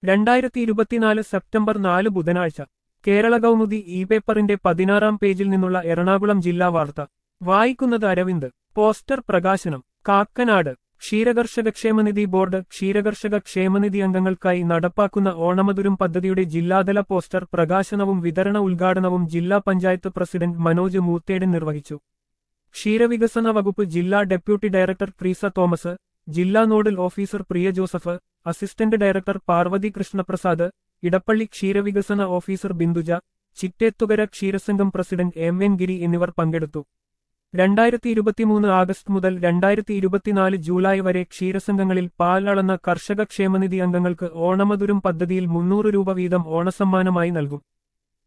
രണ്ടായിരത്തി ഇരുപത്തിനാല് സെപ്റ്റംബർ നാല് ബുധനാഴ്ച കേരള കൗമുദി ഇ പേപ്പറിന്റെ പതിനാറാം പേജിൽ നിന്നുള്ള എറണാകുളം ജില്ലാ വാർത്ത വായിക്കുന്നത് അരവിന്ദ് പോസ്റ്റർ പ്രകാശനം കാക്കനാട് ക്ഷീരകർഷക ക്ഷേമനിധി ബോർഡ് ക്ഷീരകർഷക ക്ഷേമനിധി അംഗങ്ങൾക്കായി നടപ്പാക്കുന്ന ഓണമധുരം പദ്ധതിയുടെ ജില്ലാതല പോസ്റ്റർ പ്രകാശനവും വിതരണ ഉദ്ഘാടനവും ജില്ലാ പഞ്ചായത്ത് പ്രസിഡന്റ് മനോജ് മൂത്തേടൻ നിർവഹിച്ചു ക്ഷീരവികസന വകുപ്പ് ജില്ലാ ഡെപ്യൂട്ടി ഡയറക്ടർ ക്രീസ തോമസ് ജില്ലാ നോഡൽ ഓഫീസർ പ്രിയ Joseph assistant director Parvathi Krishnaprasad Edappally ക്ഷീരവികസന officer Binduja ചിറ്റേത്തുകര ക്ഷീരസംഘം president M N ഗിരി എന്നിവർ പങ്കെടുത്തു രണ്ടായിരത്തി ഇരുപത്തിമൂന്ന് ആഗസ്റ്റ് മുതൽ രണ്ടായിരത്തി ഇരുപത്തിനാല് ജൂലൈ വരെ ക്ഷീരസംഘങ്ങളിൽ പാൽ അളന്ന കർഷക ക്ഷേമനിധി അംഗങ്ങൾക്ക് ഓണമധുരം പദ്ധതിയിൽ മുന്നൂറ് രൂപ വീതം ഓണസമ്മാനമായി നൽകും